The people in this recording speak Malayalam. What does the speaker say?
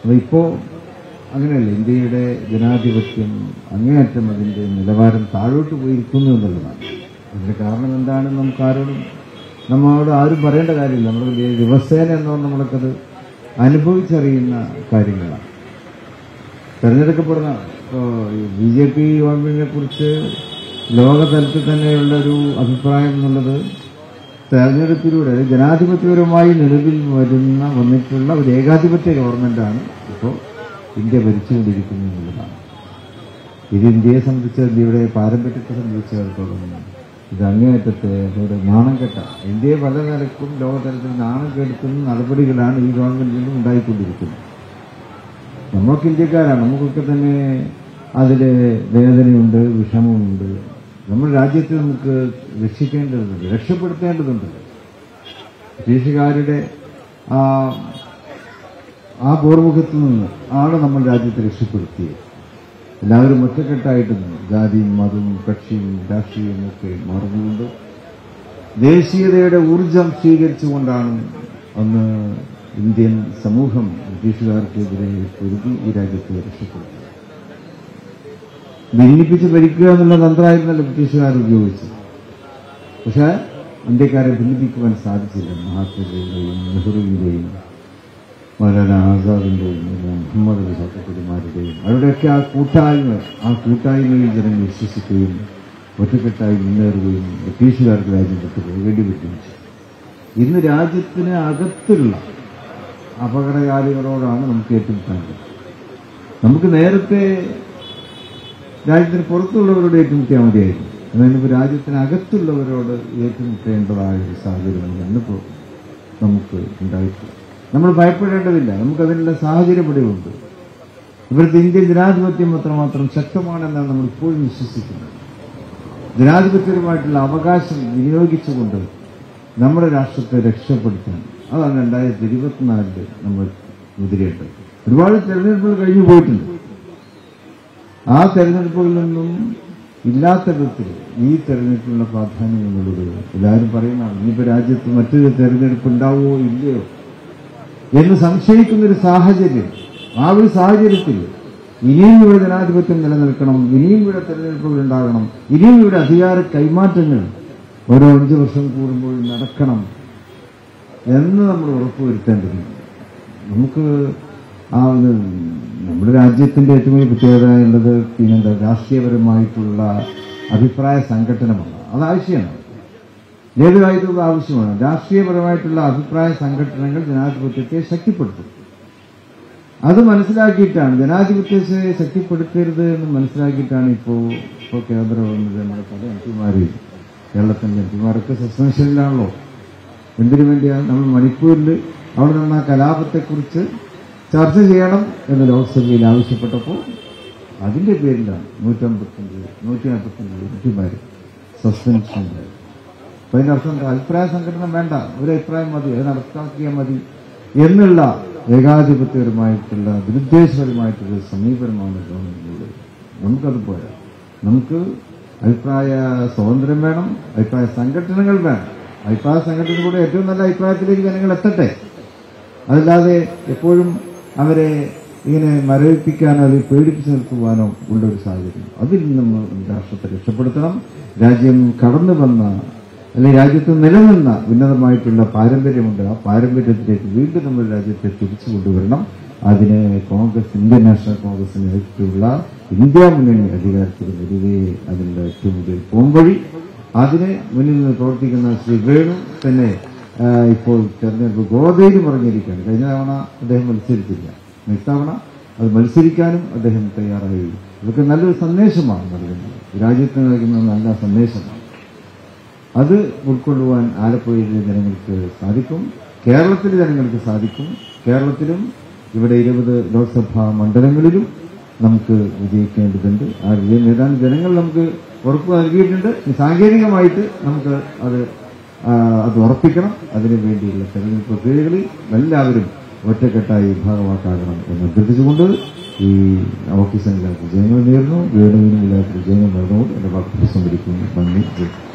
അപ്പോൾ ഇപ്പോൾ അങ്ങനെയല്ല ഇന്ത്യയുടെ ജനാധിപത്യം അങ്ങേയറ്റം അതിന്റെ നിലവാരം താഴോട്ട് പോയിരിക്കുന്നു എന്നുള്ളതാണ് അതിന്റെ കാരണം എന്താണെന്ന് നമുക്ക് ആരോടും നമ്മളോട് ആരും പറയേണ്ട കാര്യമില്ല നമ്മൾ ദിവസേന എന്നോ നമ്മൾക്കത് അനുഭവിച്ചറിയുന്ന കാര്യങ്ങളാണ് തെരഞ്ഞെടുക്കപ്പെടുന്ന ബി ജെ പി ഗവൺമെന്റിനെ കുറിച്ച് ലോകതലത്തിൽ തന്നെയുള്ള ഒരു അഭിപ്രായം എന്നുള്ളത് തെരഞ്ഞെടുപ്പിലൂടെ അതായത് ജനാധിപത്യപരമായി നിലവിൽ വരുന്ന വന്നിട്ടുള്ള ഒരു ഏകാധിപത്യ ഗവൺമെന്റാണ് ഇപ്പോൾ ഇന്ത്യ ഭരിച്ചുകൊണ്ടിരിക്കുന്നത് എന്നുള്ളതാണ് ഇത് ഇന്ത്യയെ സംബന്ധിച്ച് ഇന്ത്യയുടെ പാരമ്പര്യത്തെ സംബന്ധിച്ചിടത്തോളം ഇത് അങ്ങേയറ്റത്തെ ഒരു നാണം കെട്ട ഇന്ത്യയെ പല നിലക്കും ലോകതലത്തിൽ നാണം കെടുത്തുന്ന നടപടികളാണ് ഈ ഗവൺമെന്റിൽ നിന്നും ഉണ്ടായിക്കൊണ്ടിരിക്കുന്നത് നമ്മൾക്ക് ഇന്ത്യക്കാരാണ് നമുക്കൊക്കെ തന്നെ അതിൽ വേദനയുണ്ട് വിഷമമുണ്ട് നമ്മുടെ രാജ്യത്തെ നമുക്ക് രക്ഷിക്കേണ്ടതുണ്ട് രക്ഷപ്പെടുത്തേണ്ടതുണ്ട് ബ്രിട്ടീഷുകാരുടെ ആ ആ പോർമുഖത്തിൽ നിന്ന് ആണ് നമ്മൾ രാജ്യത്തെ രക്ഷപ്പെടുത്തിയത് എല്ലാവരും ഒറ്റക്കെട്ടായിട്ട് നിന്നു ജാതിയും മതവും കക്ഷിയും രാഷ്ട്രീയവും ഒക്കെ മറന്നുകൊണ്ട് ദേശീയതയുടെ ഊർജം സ്വീകരിച്ചുകൊണ്ടാണ് അന്ന് ഇന്ത്യൻ സമൂഹം ബ്രിട്ടീഷുകാർക്കെതിരെ പൊരുതി ഈ രാജ്യത്തെ രക്ഷപ്പെടുത്തി ഭിന്നിപ്പിച്ച് ഭരിക്കുക എന്നുള്ള തന്ത്രമായിരുന്നല്ലോ ബ്രിട്ടീഷുകാർ ഉപയോഗിച്ചത് പക്ഷെ ഇന്ത്യക്കാരെ ഭിന്നിപ്പിക്കുവാൻ സാധിച്ചില്ല മഹാത്മജിയുടെയും നെഹ്റുവിന്റെയും മൗലാന ആസാദിന്റെയും മുഹമ്മദ് അലി സത്തക്കുമാരുടെയും അവരുടെയൊക്കെ ആ കൂട്ടായ്മ ആ കൂട്ടായ്മയിൽ ജനങ്ങൾ വിശ്വസിക്കുകയും ഒറ്റക്കെട്ടായി മുന്നേറുകയും ബ്രിട്ടീഷുകാർക്ക് രാജ്യം വിട്ടു പോകേണ്ടി വരികയും ചെയ്തു ഇന്ന് രാജ്യത്തിന് അകത്തുള്ള അപകടകാരികളോടാണ് നമുക്ക് ഏറ്റുമുട്ടാനുള്ളത് നമുക്ക് നേരത്തെ രാജ്യത്തിന് പുറത്തുള്ളവരോട് ഏറ്റുമുട്ടിയാൽ മതിയായിരുന്നു എന്നാൽ ഇപ്പോൾ രാജ്യത്തിനകത്തുള്ളവരോട് ഏറ്റുമുട്ടേണ്ടതായ ഒരു സാഹചര്യം ഇന്നിപ്പോൾ നമുക്ക് ഉണ്ടായിട്ടുണ്ട് നമ്മൾ ഭയപ്പെടേണ്ടതില്ല നമുക്കതിനുള്ള സാഹചര്യം ഇവിടെയുണ്ട് ഇവിടുത്തെ ഇന്ത്യൻ ജനാധിപത്യം അത്രമാത്രം ശക്തമാണെന്നാണ് നമ്മൾ ഇപ്പോഴും വിശ്വസിക്കുന്നത് ജനാധിപത്യപരമായിട്ടുള്ള അവകാശം വിനിയോഗിച്ചുകൊണ്ട് നമ്മുടെ രാഷ്ട്രത്തെ രക്ഷപ്പെടുത്താൻ അതാണ് രണ്ടായിരത്തി ഇരുപത്തിനാലില് നമ്മൾ മുതിരേണ്ടത് ഒരുപാട് തെരഞ്ഞെടുപ്പുകൾ കഴിഞ്ഞു പോയിട്ടുണ്ട് ആ തെരഞ്ഞെടുപ്പുകളിൽ നിന്നും ഇല്ലാത്ത വിധത്തിൽ ഈ തെരഞ്ഞെടുപ്പിനുള്ള പ്രാധാന്യം എന്നുള്ളത് എല്ലാവരും പറയുന്നതാണ് ഇനിയിപ്പോ രാജ്യത്ത് മറ്റൊരു തെരഞ്ഞെടുപ്പ് ഉണ്ടാവുമോ ഇല്ലയോ എന്ന് സംശയിക്കുന്ന ഒരു സാഹചര്യം ആ ഒരു സാഹചര്യത്തിൽ ഇനിയും ഇവിടെ ജനാധിപത്യം നിലനിൽക്കണം ഇനിയും ഇവിടെ തെരഞ്ഞെടുപ്പുകൾ ഉണ്ടാകണം ഇനിയും ഇവിടെ അധികാര കൈമാറ്റങ്ങൾ ഓരോ അഞ്ചു വർഷം കൂടുമ്പോൾ നടക്കണം എന്ന് നമ്മൾ ഉറപ്പുവരുത്തേണ്ടതുണ്ട് നമുക്ക് ആ ഒരു നമ്മുടെ രാജ്യത്തിന്റെ ഏറ്റവും വലിയ പ്രത്യേകത എന്നുള്ളത് പിന്നെന്താ രാഷ്ട്രീയപരമായിട്ടുള്ള അഭിപ്രായ സംഘടനമാണ് അത് ആവശ്യമാണ് ഏത് കാര്യത്തിലും ആവശ്യമാണ് രാഷ്ട്രീയപരമായിട്ടുള്ള അഭിപ്രായ സംഘടനകൾ ജനാധിപത്യത്തെ ശക്തിപ്പെടുത്തും അത് മനസ്സിലാക്കിയിട്ടാണ് ജനാധിപത്യത്തെ ശക്തിപ്പെടുത്തരുത് എന്ന് മനസ്സിലാക്കിയിട്ടാണ് ഇപ്പോൾ ഇപ്പോൾ കേന്ദ്ര ഗവൺമെന്റ് നമ്മുടെ പല എം പിമാര് കേരളത്തിലെ എം പിമാരൊക്കെ സസ്പെൻഷനിലാണല്ലോ എന്തിനു വേണ്ടിയാണ് നമ്മൾ മണിപ്പൂരിൽ അവിടെ നിന്ന് ആ കലാപത്തെക്കുറിച്ച് ചർച്ച ചെയ്യണം എന്ന് ലോക്സഭയിൽ ആവശ്യപ്പെട്ടപ്പോൾ അതിന്റെ പേരിലാണ് നൂറ്റമ്പത്തഞ്ച് നൂറ്റി നാൽപ്പത്തഞ്ച് എം പിമാര് സസ്പെൻഷനിലായി അപ്പൊ അതിന്റെ അർത്ഥം എന്താ അഭിപ്രായ സംഘടന വേണ്ട ഒരു അഭിപ്രായം മതി അത് നടപ്പാക്കിയാൽ മതി എന്നുള്ള ഏകാധിപത്യപരമായിട്ടുള്ള ദുരുദ്ദേശപരമായിട്ടുള്ള സമീപനമാണ് ഗവൺമെന്റിനുള്ളത് നമുക്കത് പോരാ നമുക്ക് അഭിപ്രായ സ്വാതന്ത്ര്യം വേണം അഭിപ്രായ സംഘടനകൾ വേണം അഭിപ്രായ സംഘടനകളുടെ ഏറ്റവും നല്ല അഭിപ്രായത്തിലേക്ക് ജനങ്ങൾ എത്തട്ടെ അതല്ലാതെ എപ്പോഴും അവരെ ഇങ്ങനെ മരവിപ്പിക്കാനോ അല്ലെങ്കിൽ പേടിപ്പിച്ചു നിർത്തുവാനോ ഉള്ള ഒരു സാഹചര്യം അതിൽ നിന്ന് നമ്മൾ രാഷ്ട്രത്തെ രക്ഷപ്പെടുത്തണം രാജ്യം കടന്നു വന്ന അല്ലെങ്കിൽ രാജ്യത്ത് നിലനിന്ന ഉന്നതമായിട്ടുള്ള പാരമ്പര്യമുണ്ട് ആ പാരമ്പര്യത്തിലേക്ക് വീണ്ടും നമ്മൾ രാജ്യത്തെ തിരിച്ചു കൊണ്ടുവരണം അതിന് കോൺഗ്രസ് ഇന്ത്യൻ നാഷണൽ കോൺഗ്രസിന് നേതൃത്വമുള്ള ഇന്ത്യ മുന്നണി അധികാരത്തിൽ വരികയെ അതിനുള്ള ഏറ്റവും വലിയ പോംവഴി അതിന് മുന്നിൽ നിന്ന് പ്രവർത്തിക്കുന്ന ശ്രീ വേണു തന്നെ ആ, ഇപ്പോൾ തെരഞ്ഞെടുപ്പ് ഗോതയിൽ പറഞ്ഞിരിക്കുകയാണ് കഴിഞ്ഞ തവണ അദ്ദേഹം മത്സരിച്ചില്ല ഇത്തവണ അത് മത്സരിക്കാനും അദ്ദേഹം തയ്യാറായി ഇതൊക്കെ നല്ലൊരു സന്ദേശമാണ് നൽകുന്നത് രാജ്യത്തിന് നൽകുന്ന നല്ല സന്ദേശമാണ് അത് ഉൾക്കൊള്ളുവാൻ ആലപ്പുഴയിലെ ജനങ്ങൾക്ക് സാധിക്കും കേരളത്തിലെ ജനങ്ങൾക്ക് സാധിക്കും കേരളത്തിലും ഇവിടെ ഇരുപത് ലോക്സഭാ മണ്ഡലങ്ങളിലും നമുക്ക് വിജയിക്കേണ്ടതുണ്ട് ആ വിജയം നേടാൻ ജനങ്ങൾ നമുക്ക് ഉറപ്പ് നൽകിയിട്ടുണ്ട് ഇനി സാങ്കേതികമായിട്ട് നമുക്ക് അത് ആ, അത് ഉറപ്പിക്കണം അതിനു വേണ്ടിയുള്ള തെരഞ്ഞെടുപ്പ് പ്രക്രിയകളിൽ എല്ലാവരും ഒറ്റക്കെട്ടായി ഭാഗമാക്കാകണം എന്ന് അഭ്യർത്ഥിച്ചുകൊണ്ട് ഈ ഓഫീസിന് എല്ലാവർക്കും വിജയങ്ങൾ നേരുന്നു വേണുവിനും എല്ലാവർക്കും വിജയങ്ങൾ നേർന്നുകൊണ്ട് എന്റെ വാക്ക് സംഭരിക്കുന്നു നന്ദി ജയ്